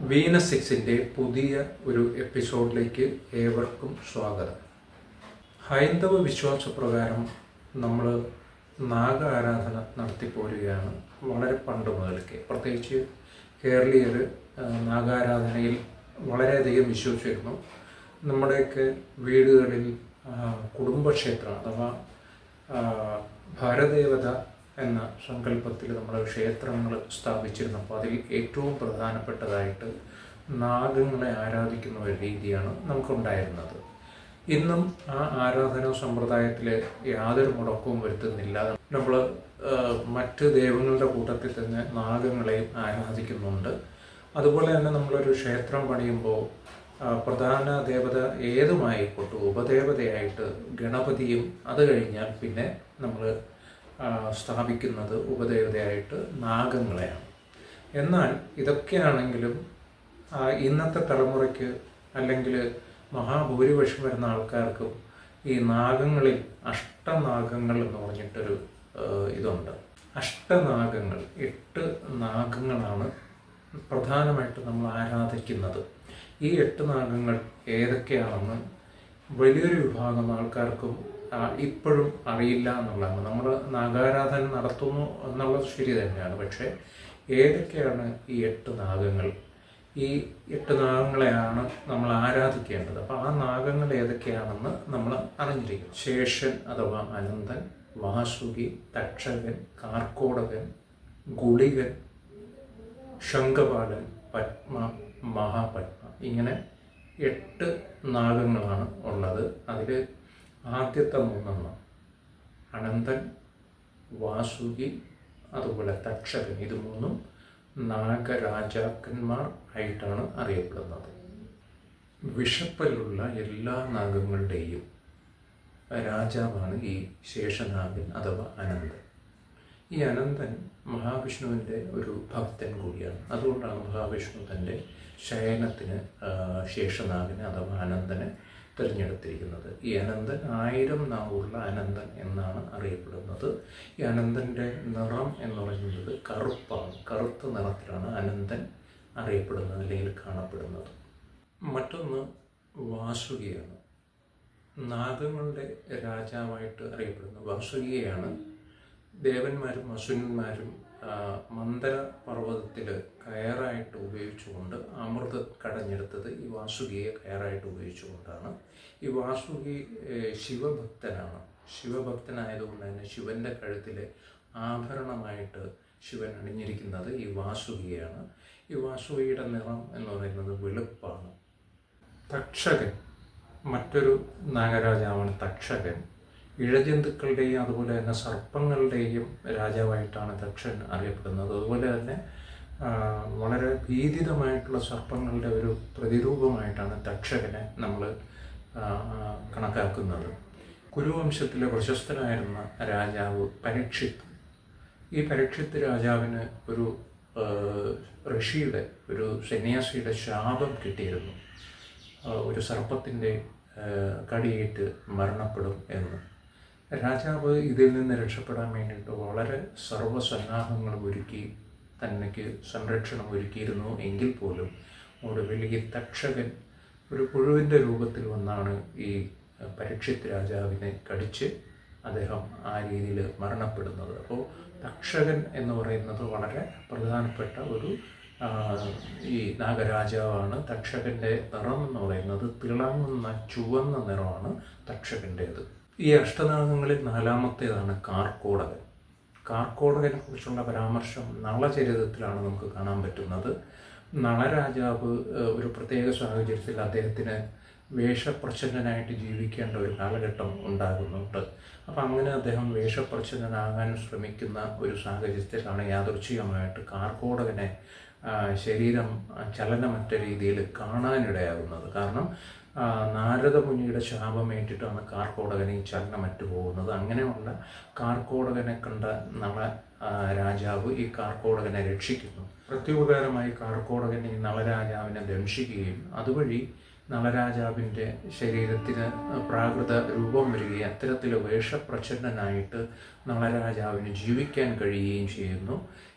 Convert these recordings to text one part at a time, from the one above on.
Venus സിക്സിൻ്റെ പുതിയ ഒരു എപ്പിസോഡിലേക്ക് ഏവർക്കും സ്വാഗതം ഹൈന്ദവ വിശ്വാസപ്രകാരം നമ്മൾ നാഗ ആരാധന നടത്തിപ്പോരുകയാണ് വളരെ പണ്ട് മുതൽക്കേ പ്രത്യേകിച്ച് കേരളീയർ ആ, നാഗാരാധനയിൽ വളരെയധികം വിശ്വസിച്ചിരുന്നു നമ്മുടെയൊക്കെ വീടുകളിൽ ആ, കുടുംബക്ഷേത്രം അഥവാ ആ, ഭാരദേവത എന്ന സങ്കല്പത്തിൽ നമ്മൾ ക്ഷേത്രങ്ങൾ സ്ഥാപിച്ചിരുന്നപ്പോൾ അതിൽ ഏറ്റവും പ്രധാനപ്പെട്ടതായിട്ട് നാഗങ്ങളെ ആരാധിക്കുന്ന ഒരു രീതിയാണ് നമുക്കുണ്ടായിരുന്നത് ഇന്നും ആ ആരാധനാ സമ്പ്രദായത്തിൽ യാതൊരു മുടക്കവും വരുത്തുന്നില്ല നമ്മൾ മറ്റ് ദൈവങ്ങളുടെ കൂട്ടത്തിൽ തന്നെ നാഗങ്ങളെയും ആരാധിക്കുന്നുണ്ട് അതുപോലെ തന്നെ നമ്മളൊരു ക്ഷേത്രം പണിയുമ്പോൾ ആ, പ്രധാന ദേവത ഏതുമായിക്കോട്ടെ ഉപദേവതയായിട്ട് ഗണപതിയും അത് കഴിഞ്ഞാൽ പിന്നെ നമ്മൾ സ്ഥാപിക്കുന്നത് ഉപദേവതയായിട്ട് നാഗങ്ങളെയാണ് എന്നാൽ ഇതൊക്കെയാണെങ്കിലും ആ, ഇന്നത്തെ തലമുറയ്ക്ക് അല്ലെങ്കിൽ മഹാഭൂരിപക്ഷം വരുന്ന ആൾക്കാർക്കും ഈ നാഗങ്ങളിൽ അഷ്ടനാഗങ്ങൾ എന്ന് പറഞ്ഞിട്ടൊരു ആ, ഇതുണ്ട് അഷ്ടനാഗങ്ങൾ എട്ട് നാഗങ്ങളാണ് പ്രധാനമായിട്ട് നമ്മൾ ആരാധിക്കുന്നത് ഈ എട്ട് നാഗങ്ങൾ ഏതൊക്കെയാണെന്ന് വലിയൊരു വിഭാഗം ആൾക്കാർക്കും ആ, ഇപ്പോഴും അറിയില്ല എന്നുള്ളതാണ് നമ്മൾ നാഗാരാധന നടത്തുന്നു എന്നുള്ളത് ശരി തന്നെയാണ് പക്ഷേ ഏതൊക്കെയാണ് ഈ എട്ട് നാഗങ്ങൾ ഈ എട്ട് നാഗങ്ങളെയാണ് നമ്മൾ ആരാധിക്കേണ്ടത് അപ്പോൾ ആ നാഗങ്ങൾ ഏതൊക്കെയാണെന്ന് നമ്മൾ അറിഞ്ഞിരിക്കും ശേഷൻ അഥവാ അനന്തൻ വാസുകി തക്ഷകൻ കാർക്കോടകൻ ഗുളികൻ ശംഖപാലൻ പത്മ മഹാപത്മ ഇങ്ങനെ എട്ട് നാഗങ്ങളാണ് ഉള്ളത് അതിൽ ആദ്യത്തെ മൂന്നെണ്ണം അനന്തൻ വാസുകി അതുപോലെ തക്ഷകൻ ഇത് മൂന്നും നാഗരാജാക്കന്മാർ ആയിട്ടാണ് അറിയപ്പെടുന്നത് വിഷപ്പലുള്ള എല്ലാ നാഗങ്ങളുടെയും രാജാവാണ് ഈ ശേഷനാഗൻ അഥവാ അനന്തൻ ഈ അനന്തൻ മഹാവിഷ്ണുവിൻ്റെ ഒരു ഭക്തൻ കൂടിയാണ് അതുകൊണ്ടാണ് മഹാവിഷ്ണു തൻ്റെ ശയനത്തിന് ആ, ശേഷനാഗനെ അഥവാ അനന്തനെ തിരഞ്ഞെടുത്തിരിക്കുന്നത് ഈ അനന്തൻ ആയിരം നാവുള്ള അനന്തൻ എന്നാണ് അറിയപ്പെടുന്നത് ഈ അനന്തൻ്റെ നിറം എന്ന് പറയുന്നത് കറുപ്പാണ് കറുത്ത നിറത്തിലാണ് അനന്തൻ അറിയപ്പെടുന്നത് അല്ലെങ്കിൽ കാണപ്പെടുന്നത് മറ്റൊന്ന് വാസുകിയാണ് നാഗങ്ങളുടെ രാജാവായിട്ട് അറിയപ്പെടുന്ന വാസുകിയെയാണ് ദേവന്മാരും അസുരന്മാരും ആ, മന്ദര പർവ്വതത്തിൽ കയറായിട്ട് ഉപയോഗിച്ചുകൊണ്ട് അമൃത് കടഞ്ഞെടുത്തത് ഈ വാസുകിയെ കയറായിട്ട് ഉപയോഗിച്ചുകൊണ്ടാണ് ഈ വാസുകി ഏ, ശിവഭക്തനാണ് ശിവഭക്തനായതുകൊണ്ട് തന്നെ ശിവന്റെ കഴുത്തിലെ ആഭരണമായിട്ട് ശിവൻ അണിഞ്ഞിരിക്കുന്നത് ഈ വാസുകിയാണ് ഈ വാസുകിയുടെ നിറം എന്ന് പറയുന്നത് വെളുപ്പാണ് തക്ഷകൻ മറ്റൊരു നാഗരാജാവാണ് തക്ഷകൻ ഇഴജന്തുക്കളുടെയും അതുപോലെ തന്നെ സർപ്പങ്ങളുടെയും രാജാവായിട്ടാണ് തക്ഷൻ അറിയപ്പെടുന്നത് അതുപോലെ തന്നെ ആ, വളരെ ഭീതിതമായിട്ടുള്ള സർപ്പങ്ങളുടെ ഒരു പ്രതിരൂപമായിട്ടാണ് തക്ഷകനെ നമ്മൾ കണക്കാക്കുന്നത് കുരുവംശത്തിലെ പ്രശസ്തനായിരുന്ന രാജാവ് പരീക്ഷിത്ത് ഈ പരീക്ഷിത്ത് രാജാവിന് ഒരു ആ, ഋഷിയുടെ ഒരു സന്യാസിയുടെ ശാപം കിട്ടിയിരുന്നു ആ, ഒരു സർപ്പത്തിൻ്റെ ആ, കടിയേറ്റ് മരണപ്പെടും എന്ന് രാജാവ് ഇതിൽ നിന്ന് രക്ഷപ്പെടാൻ വേണ്ടിയിട്ട് വളരെ സർവ്വസന്നാഹങ്ങളും ഒരുക്കി തന്നയ്ക്ക് സംരക്ഷണം ഒരുക്കിയിരുന്നു എങ്കിൽ പോലും ഒടുവിൽ ഈ തക്ഷകൻ ഒരു പുഴുവിൻ്റെ രൂപത്തിൽ വന്നാണ് ഈ പരീക്ഷിത് രാജാവിനെ കടിച്ച് അദ്ദേഹം ആ രീതിയിൽ മരണപ്പെടുന്നത് അപ്പോൾ തക്ഷകൻ എന്ന് പറയുന്നത് വളരെ പ്രധാനപ്പെട്ട ഒരു ആ, ഈ നാഗരാജാവാണ് തക്ഷകന്റെ നിറം എന്ന് പറയുന്നത് തിളങ്ങുന്ന ചുവന്ന നിറമാണ് തക്ഷകൻ്റേത് ഈ അഷ്ടനാഗങ്ങളിൽ നാലാമത്തേതാണ് കാർക്കോടകൻ കാർക്കോടകനെ കുറിച്ചുള്ള പരാമർശം നളചരിതത്തിലാണ് നമുക്ക് കാണാൻ പറ്റുന്നത് നളരാജാവ് ഏഹ്, ഒരു പ്രത്യേക സാഹചര്യത്തിൽ അദ്ദേഹത്തിന് വേഷപ്രച്ഛന്നനായിട്ട് ജീവിക്കേണ്ട ഒരു കാലഘട്ടം ഉണ്ടാകുന്നുണ്ട് അപ്പം അങ്ങനെ അദ്ദേഹം വേഷപ്രച്ഛന്നനാകാൻ ശ്രമിക്കുന്ന ഒരു സാഹചര്യത്തിലാണ് യാദൃച്ഛികമായിട്ട് കാർക്കോടകനെ ആ, ശരീരം ആ, ചലനമറ്റ രീതിയിൽ കാണാനിടയാകുന്നത് കാരണം ആ, നാരദ മുനിയുടെ ശാപമേറ്റിട്ടാണ് കാർക്കോടകനെ ഈ ചലനമറ്റു പോകുന്നത് അങ്ങനെയുള്ള കാർക്കോടകനെ കണ്ട നള ആ, രാജാവ് ഈ കാർക്കോടകനെ രക്ഷിക്കുന്നു പ്രത്യുപകാരമായി കാർക്കോടകൻ ഈ നളരാജാവിനെ ദംശിക്കുകയും അതുവഴി നളരാജാവിൻ്റെ ശരീരത്തിന് പ്രാകൃത രൂപം വരികയും അത്തരത്തിൽ വേഷപ്രച്ഛന്നനായിട്ട് നളരാജാവിന് ജീവിക്കാൻ കഴിയുകയും ചെയ്യുന്നു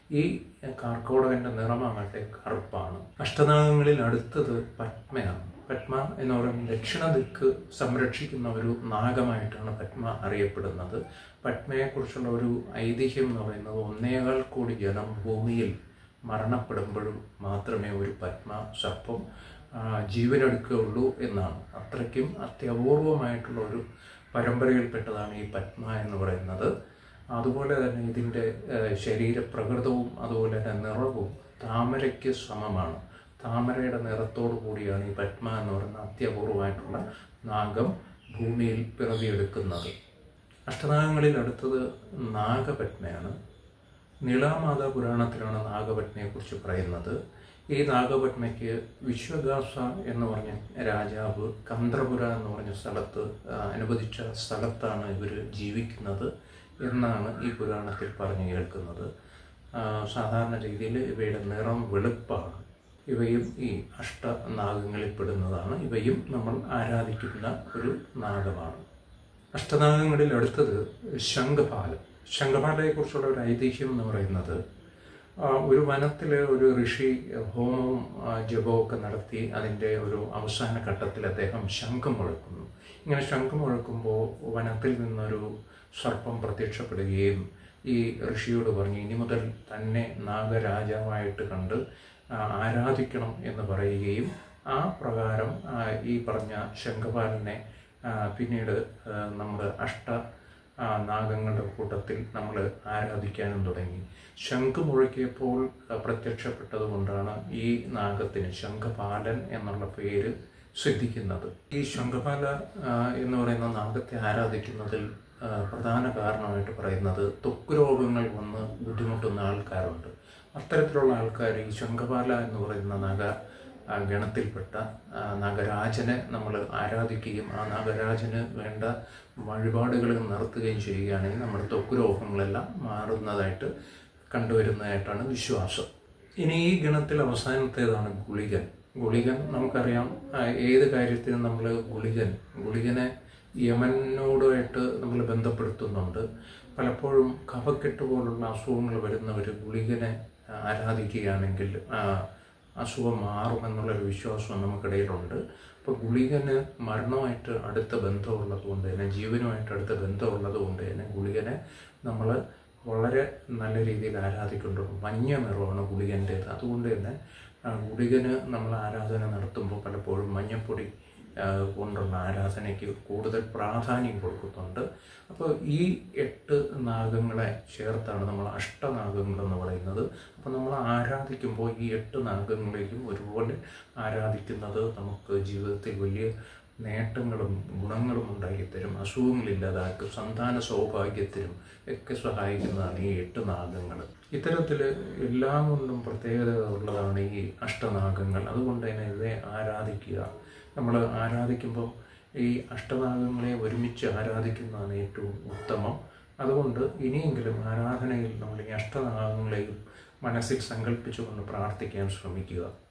ഈ കാർക്കോടകന്റെ നിറമാകട്ടെ കറുപ്പാണ് അഷ്ടനാഗങ്ങളിൽ അടുത്തത് പത്മയാണ് പത്മ എന്ന് പറയുന്നത് ദക്ഷിണ ദിക്ക് സംരക്ഷിക്കുന്ന ഒരു നാഗമായിട്ടാണ് പത്മ അറിയപ്പെടുന്നത് പത്മയെക്കുറിച്ചുള്ള ഒരു ഐതിഹ്യം എന്ന് പറയുന്നത് ഒന്നേകാൽ കോടി ജനം ഭൂമിയിൽ മരണപ്പെടുമ്പോഴും മാത്രമേ ഒരു പത്മ സർപ്പം ആ, ജീവനെടുക്കുകയുള്ളൂ എന്നാണ് അത്രയ്ക്കും അത്യപൂർവമായിട്ടുള്ള ഒരു പരമ്പരയിൽപ്പെട്ടതാണ് ഈ പത്മ എന്ന് പറയുന്നത് അതുപോലെ തന്നെ ഇതിൻ്റെ ഏഹ്, ശരീരപ്രകൃതവും അതുപോലെ തന്നെ നിറവും താമരയ്ക്ക് സമമാണ് താമരയുടെ നിറത്തോടു കൂടിയാണ് ഈ പത്മ എന്ന് പറയുന്ന അത്യപൂർവമായിട്ടുള്ള നാഗം ഭൂമിയിൽ പിറവിയെടുക്കുന്നത് അഷ്ടനാഗങ്ങളിൽ അടുത്തത് നാഗപത്മയാണ് നീളാമാത പുരാണത്തിലാണ് നാഗപത്മയെക്കുറിച്ച് പറയുന്നത് ഈ നാഗപത്മയ്ക്ക് വിശ്വദാസ എന്ന് പറഞ്ഞ രാജാവ് കന്ദ്രപുര എന്ന് പറഞ്ഞ സ്ഥലത്ത് ആ, അനുവദിച്ച സ്ഥലത്താണ് ഇവർ ജീവിക്കുന്നത് എന്നാണ് ഈ പുരാണത്തിൽ പറഞ്ഞു കേൾക്കുന്നത് ആ, സാധാരണ രീതിയിൽ ഇവയുടെ നിറം വെളുപ്പാണ് ഇവയും ഈ അഷ്ടനാഗങ്ങളിൽ പെടുന്നതാണ് ഇവയും നമ്മൾ ആരാധിക്കുന്ന ഒരു നാഗമാണ് അഷ്ടനാഗങ്ങളിൽ അടുത്തത് ശംഖപാലം ശംഖപാലയെക്കുറിച്ചുള്ള ഒരു ഐതിഹ്യം എന്ന് പറയുന്നത് ആ, ഒരു വനത്തിൽ ഒരു ഋഷി ഹോമവും ആ, ജപവും ഒക്കെ നടത്തി അതിൻ്റെ ഒരു അവസാന ഘട്ടത്തിൽ അദ്ദേഹം ശംഖം മുഴക്കുന്നു ഇങ്ങനെ ശംഖം മുഴക്കുമ്പോൾ വനത്തിൽ നിന്നൊരു സർപ്പം പ്രത്യക്ഷപ്പെടുകയും ഈ ഋഷിയോട് പറഞ്ഞു ഇനി മുതൽ തന്നെ നാഗരാജാവായിട്ട് കണ്ട് ആ, ആരാധിക്കണം എന്ന് പറയുകയും ആ പ്രകാരം ആ, ഈ പറഞ്ഞ ശംഖപാലനെ ആ, പിന്നീട് നമ്മൾ അഷ്ട ആ, നാഗങ്ങളുടെ കൂട്ടത്തിൽ നമ്മൾ ആരാധിക്കാനും തുടങ്ങി ശംഖ് മുഴക്കിയപ്പോൾ ആ, പ്രത്യക്ഷപ്പെട്ടതുകൊണ്ടാണ് ഈ നാഗത്തിന് ശംഖപാലൻ എന്നുള്ള പേര് സിദ്ധിക്കുന്നത് ഈ ശംഖപാല ആ, എന്ന് പറയുന്ന നാഗത്തെ ആരാധിക്കുന്നതിൽ ആ, പ്രധാന കാരണമായിട്ട് പറയുന്നത് ത്വക്ക് രോഗങ്ങൾ വന്ന് ബുദ്ധിമുട്ടുന്ന ആൾക്കാരുണ്ട് അത്തരത്തിലുള്ള ആൾക്കാർ ഈ ശംഖപാല എന്ന് പറയുന്ന നാഗ ആ ഗണത്തിൽപ്പെട്ട ആ, നാഗരാജനെ നമ്മൾ ആരാധിക്കുകയും ആ നാഗരാജന് വേണ്ട വഴിപാടുകൾ നടത്തുകയും ചെയ്യുകയാണെങ്കിൽ നമ്മുടെ ത്വക്ക് രോഗങ്ങളെല്ലാം മാറുന്നതായിട്ട് കണ്ടുവരുന്നതായിട്ടാണ് വിശ്വാസം ഇനി ഈ ഗണത്തിൽ അവസാനത്തേതാണ് ഗുളികൻ ഗുളികൻ നമുക്കറിയാം ആ, ഏത് കാര്യത്തിനും നമ്മൾ ഗുളികൻ ഗുളികനെ യമനോടുമായിട്ട് നമ്മൾ ബന്ധപ്പെടുത്തുന്നുണ്ട് പലപ്പോഴും കഫക്കെട്ട് പോലുള്ള അസുഖങ്ങൾ വരുന്നവർ ഗുളികനെ ആരാധിക്കുകയാണെങ്കിൽ ആ, അസുഖം മാറുമെന്നുള്ളൊരു വിശ്വാസം നമുക്കിടയിലുണ്ട് അപ്പോൾ ഗുളികന് മരണമായിട്ട് അടുത്ത ബന്ധമുള്ളത് കൊണ്ട് തന്നെ ജീവനുമായിട്ട് അടുത്ത ബന്ധമുള്ളത് കൊണ്ട് തന്നെ ഗുളികനെ നമ്മൾ വളരെ നല്ല രീതിയിൽ ആരാധിക്കുന്നുണ്ട് മഞ്ഞ നിറമാണ് ഗുളികൻ്റേത് അതുകൊണ്ട് തന്നെ ആ, ഗുളികന് നമ്മൾ ആരാധന നടത്തുമ്പോൾ പലപ്പോഴും മഞ്ഞപ്പൊടി ആ, കൊണ്ടുള്ള ആരാധനയ്ക്ക് കൂടുതൽ പ്രാധാന്യം കൊടുക്കുന്നുണ്ട് അപ്പോൾ ഈ എട്ട് നാഗങ്ങളെ ചേർത്താണ് നമ്മൾ അഷ്ടനാഗങ്ങൾ എന്ന് പറയുന്നത് അപ്പോൾ നമ്മൾ ആരാധിക്കുമ്പോൾ ഈ എട്ട് നാഗങ്ങളെയും ഒരുപോലെ ആരാധിക്കുന്നത് നമുക്ക് ജീവിതത്തിൽ വലിയ നേട്ടങ്ങളും ഗുണങ്ങളും ഉണ്ടാക്കിത്തരും അസുഖങ്ങളില്ലാതാക്കും സന്താന സൗഭാഗ്യത്തിനും ഒക്കെ സഹായിക്കുന്നതാണ് ഈ എട്ട് നാഗങ്ങൾ ഇത്തരത്തിൽ എല്ലാം കൊണ്ടും പ്രത്യേകത ഉള്ളതാണ് ഈ അഷ്ടനാഗങ്ങൾ അതുകൊണ്ട് തന്നെ ഇവയെ ആരാധിക്കുക നമ്മൾ ആരാധിക്കുമ്പോൾ ഈ അഷ്ടനാഗങ്ങളെ ഒരുമിച്ച് ആരാധിക്കുന്നതാണ് ഏറ്റവും ഉത്തമം അതുകൊണ്ട് ഇനിയെങ്കിലും ആരാധനയിൽ നമ്മൾ ഈ അഷ്ടനാഗങ്ങളെയും മനസ്സിൽ സങ്കല്പിച്ചുകൊണ്ട് പ്രാർത്ഥിക്കാൻ ശ്രമിക്കുക